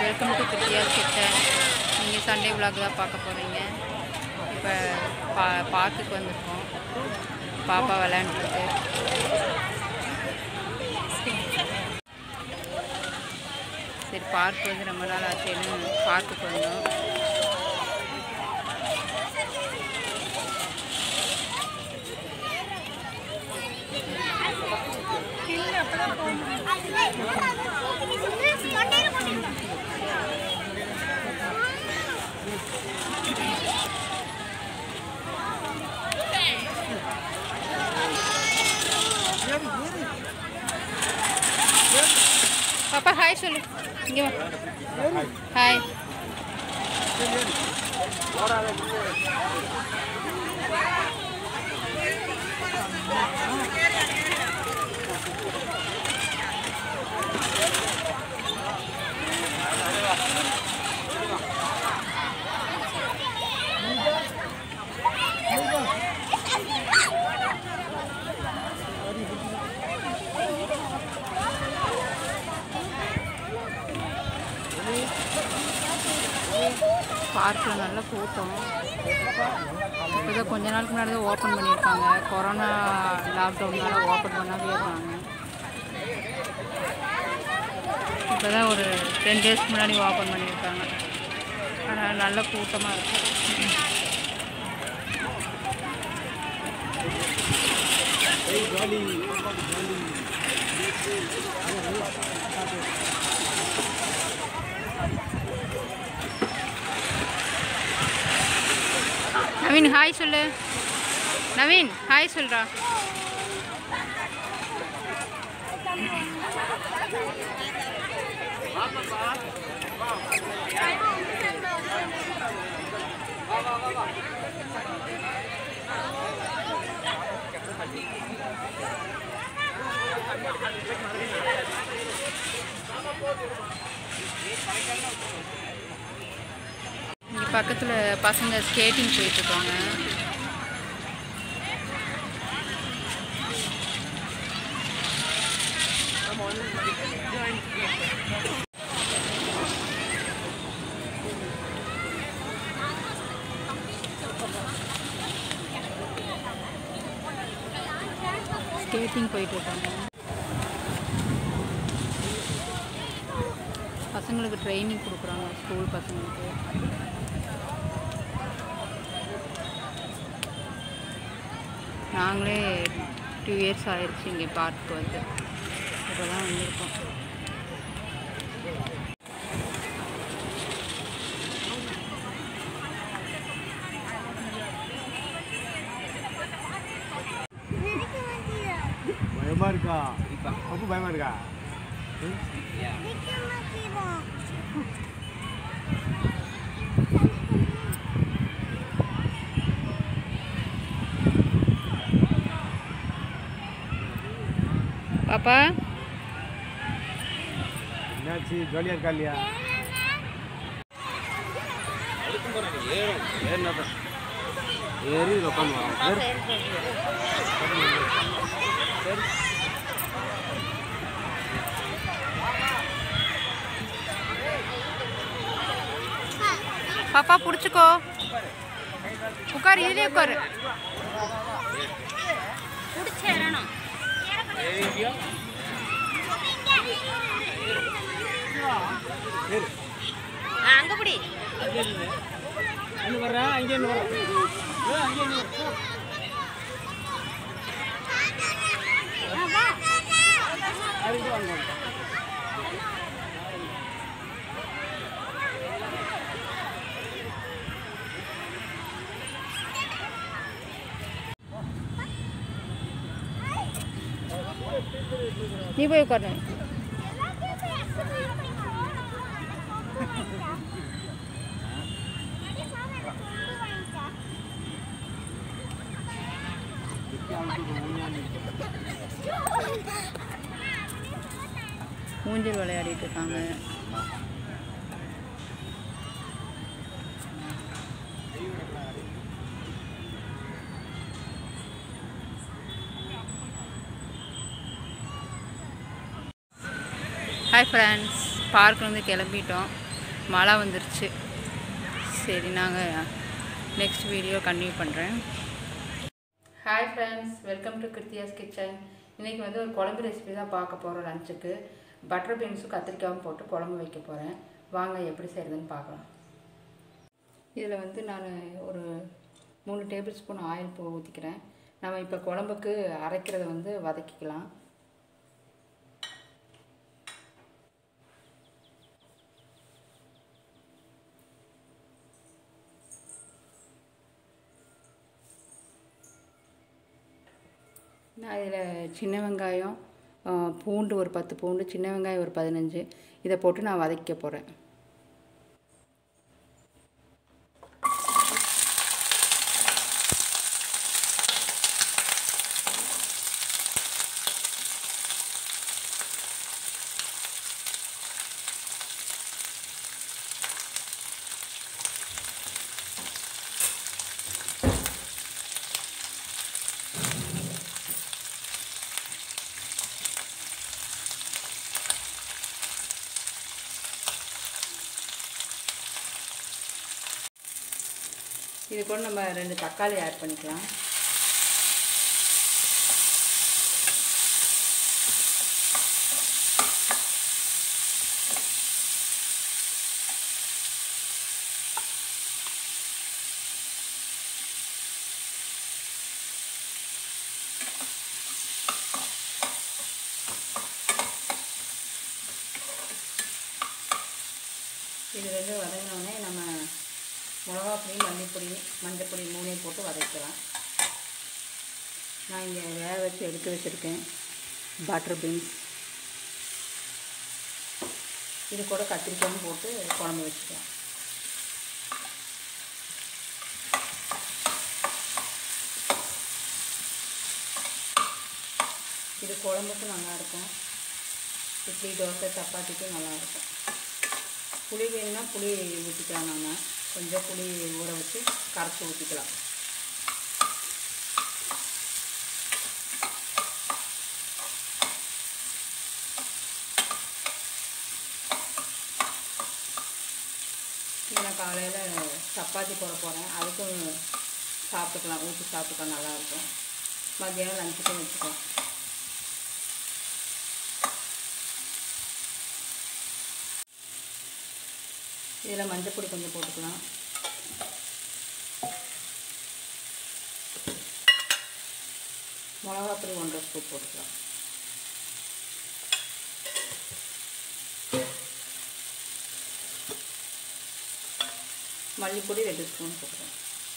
welcome to Priya's kitchen நீங்கள் Sunday vlog தான் பார்க்க போகிறீங்க இப்போ பா பார்க்குக்கு வந்திருக்கோம் பாப்பா விளையாண்டுருக்கு சரி பார்க் வந்து ரொம்ப நாள் ஆச்சுன்னு பார்க்குக்கு வந்தோம் பாப்பா ஹாய் சொல்லு இங்கே வா ஹாய் பார்க்கில் நல்ல கூட்டம் இப்போதான் கொஞ்ச நாளுக்கு முன்னாடி தான் ஓப்பன் பண்ணியிருக்காங்க கொரோனா லாக்டவுன்னால ஓப்பன் பண்ணாமே இருக்காங்க இப்போ தான் ஒரு டென் டேஸ்க்கு முன்னாடி ஓப்பன் பண்ணியிருக்காங்க ஆனால் நல்ல கூட்டமாக இருக்கும் நவீன் ஹாய் சொல்லு நவீன் ஹாய் சொல்றா இங்கே பக்கத்தில் பசங்க ஸ்கேட்டிங் போயிட்டுருக்காங்க ஸ்கேட்டிங் போயிட்டுருக்காங்க பசங்களுக்கு ட்ரைனிங் கொடுக்குறாங்க ஸ்கூல் பசங்களுக்கு நாங்களே டூ இயர்ஸ் ஆயிடுச்சு இங்கே பார்க்கு வந்து இப்போ தான் வந்திருக்கோம் பயமா இருக்கா ரொம்ப பயமா இருக்கா பாப்பா என்னாச்சு ஜாலியா இருக்கா இல்லையா ஏறி உட்காந்து பாப்பா பிடிச்சிக்கோ உட்காரு இதுலேயே உட்காரு அங்க பிடி அங்கே வர்றேன் அங்கே வர்றேன் நீ போய் உட்காரு ஊஞ்சல் விளையாடிட்டு இருக்காங்க ஹாய் ஃப்ரெண்ட்ஸ் பார்க் வந்து கிளம்பிட்டோம் மழை வந்துருச்சு சரி நாங்கள் நெக்ஸ்ட் வீடியோ கண்டினியூ பண்ணுறேன் hi friends welcome to Kruthiya's kitchen இன்றைக்கி வந்து ஒரு குழம்பு ரெசிபி தான் பார்க்க போகிறோம் லஞ்சுக்கு பட்டர் பீன்ஸும் கத்திரிக்காயும் போட்டு குழம்பு வைக்க போகிறேன் வாங்க எப்படி செய்கிறதுன்னு பார்க்கலாம் இதில் வந்து நான் ஒரு மூணு டேபிள் ஸ்பூன் ஆயில் போ ஊற்றிக்கிறேன் நம்ம இப்போ குழம்புக்கு அரைக்கிறத வந்து வதக்கிக்கலாம் நான் இதில் சின்ன வெங்காயம் ஆ, பூண்டு ஒரு பத்து பூண்டு சின்ன வெங்காயம் ஒரு பதினஞ்சு இதை போட்டு நான் வதக்க போகிறேன் இது கூட நம்ம ரெண்டு தக்காளி ஆட் பண்ணிக்கலாம் இது ரெண்டும் வதங்கினோடனே நம்ம மிளகா பொடி மல்லிப்பொடி மஞ்சப்பொடி மூணையும் போட்டு வதக்கலாம் நான் இங்கே வேக வச்சு எடுத்து வச்சுருக்கேன் பட்டர் பீன்ஸ் இது கூட கத்திரிக்காயும் போட்டு குழம்பு வச்சுக்கலாம் இது குழம்புக்கும் நல்லாயிருக்கும் இட்லி தோசை சப்பாத்திக்கும் நல்லாயிருக்கும் புளி வேணும்னா புளி ஊற்றிக்கலாம் நம்ம கொஞ்சம் புளி ஊற வச்சு கரைச்சி ஊற்றிக்கலாம் நான் காலையில் சப்பாத்தி போட போகிறேன் அதுக்கும் சாப்பிட்டுக்கலாம் ஊற்றி சாப்பிட்டுக்கலாம் நல்லாயிருக்கும் மத்தியானம் லஞ்சுக்கும் வச்சுக்கலாம் இதில் மஞ்சள் பொடி கொஞ்சம் போட்டுக்கலாம் மிளகா பொடி ஒன்றரை ஸ்பூன் போட்டுக்கலாம் மல்லிப்பொடி ரெண்டு ஸ்பூன் போட்டுக்கலாம்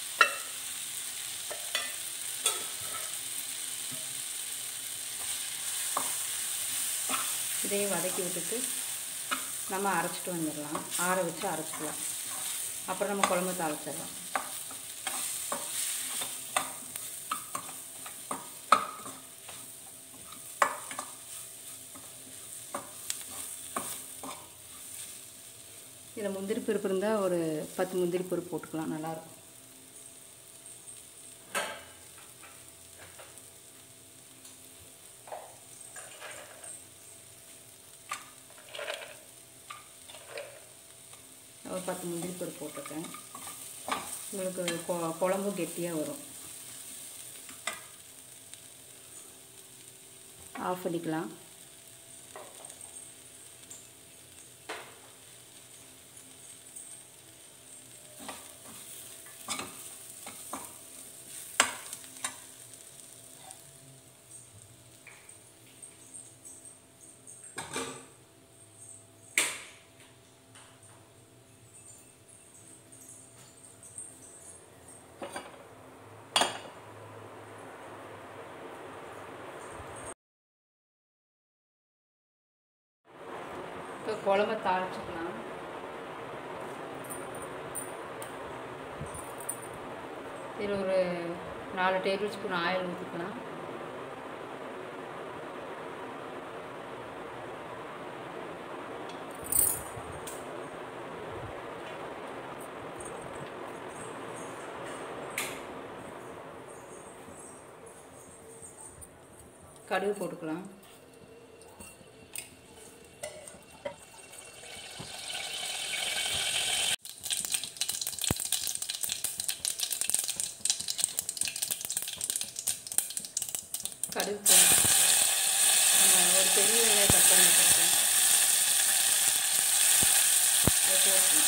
இதையும் வதக்கி விட்டுட்டு நம்ம அரைச்சிட்டு வந்துடலாம் ஆற வச்சு அரைச்சிக்கலாம் அப்புறம் நம்ம குழம்பு தாளிச்சிடலாம் இதில் முந்திரி பருப்பு இருந்தால் ஒரு பத்து முந்திரி பருப்பு போட்டுக்கலாம் நல்லாயிருக்கும் ஒரு பத்து முந்திரி பருப்பு போட்டிருக்கேன் உங்களுக்கு கொ குழம்பு கெட்டியாக வரும் ஆஃப் பண்ணிக்கலாம் இப்போ குழம்ப தாளிச்சுக்கலாம் இதில் ஒரு நாலு டேபிள் ஸ்பூன் ஆயில் ஊற்றிக்கலாம் கடுகு போட்டுக்கலாம் கடுகு போடணும் நம்ம ஒரு பெரிய வெங்காயம் கட் பண்ணி வச்சுருக்கேன் அதை போட்டுக்கலாம்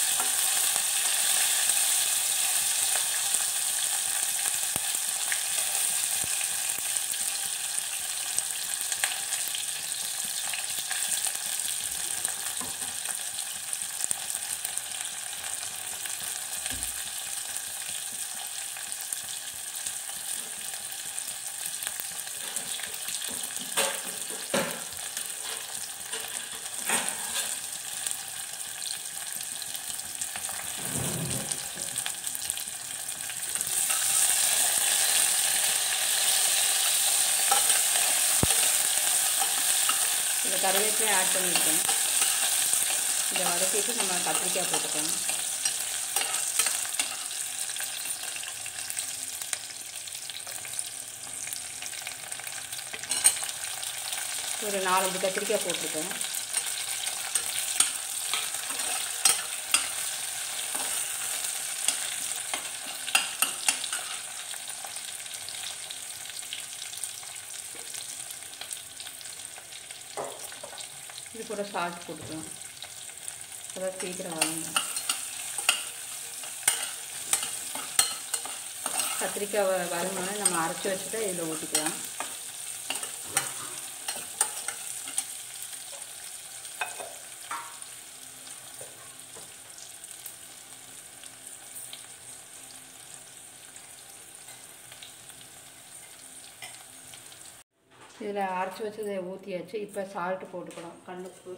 இந்த கருவேப்பிலையும் ஆட் பண்ணியிருக்கேன் இதை வதக்கிட்டு நம்ம கத்திரிக்காய் போட்டுக்கலாம் ஒரு நாலஞ்சு கத்திரிக்காய் போட்டிருக்கேன் இது கூட சால்ட் போட்டுக்கலாம் அதான் சீக்கிரம் வளங்க கத்திரிக்காய் வ- வதங்கினோடனே நம்ம அரைச்சி வச்சுட்டு இதில் ஊற்றிக்கலாம் இதில் அரைச்சி வச்சதை ஊற்றியாச்சு இப்போ சால்ட்டு போட்டுக்கலாம் கல்லுப்பு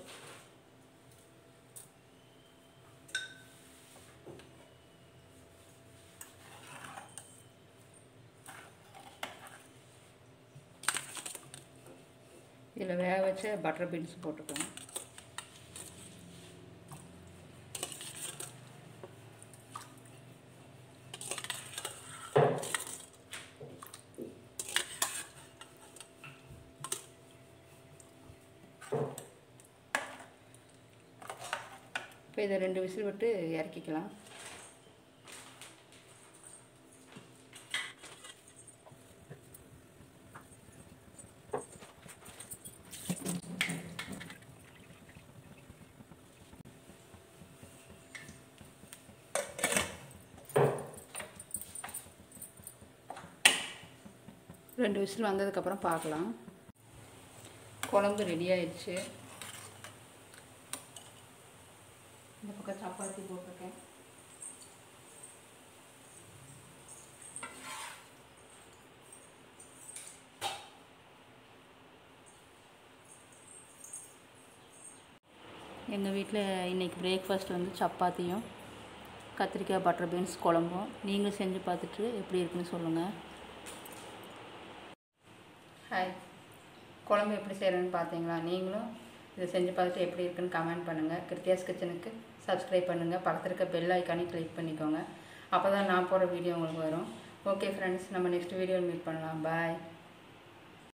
இதில் வேக வச்ச பட்டர் பீன்ஸ் போட்டுக்கலாம் இப்போ இதை ரெண்டு விசில் விட்டு இறக்கிக்கலாம் ரெண்டு விசில் வந்ததுக்கப்புறம் பார்க்கலாம் குழம்பு ரெடி ஆயிடுச்சு இந்த பக்கம் சப்பாத்தி போட்டிருக்கேன் எங்கள் வீட்டில் இன்றைக்கி பிரேக்ஃபாஸ்ட் வந்து சப்பாத்தியும் கத்திரிக்காய் பட்டர் பீன்ஸ் குழம்பும் நீங்களும் செஞ்சு பார்த்துட்டு எப்படி இருக்குன்னு சொல்லுங்கள் ஹாய் குழம்பு எப்படி செய்கிறேன்னு பார்த்தீங்களா நீங்களும் இதை செஞ்சு பார்த்துட்டு எப்படி இருக்குன்னு கமெண்ட் பண்ணுங்கள் கிருத்தியாஸ் கிச்சனுக்கு சப்ஸ்கிரைப் பண்ணுங்கள் பக்கத்தில் இருக்க பெல் ஐக்கானையும் கிளிக் பண்ணிக்கோங்க அப்போ தான் நான் போகிற வீடியோ உங்களுக்கு வரும் ஓகே ஃப்ரெண்ட்ஸ் நம்ம நெக்ஸ்ட் வீடியோவில் மீட் பண்ணலாம் பாய்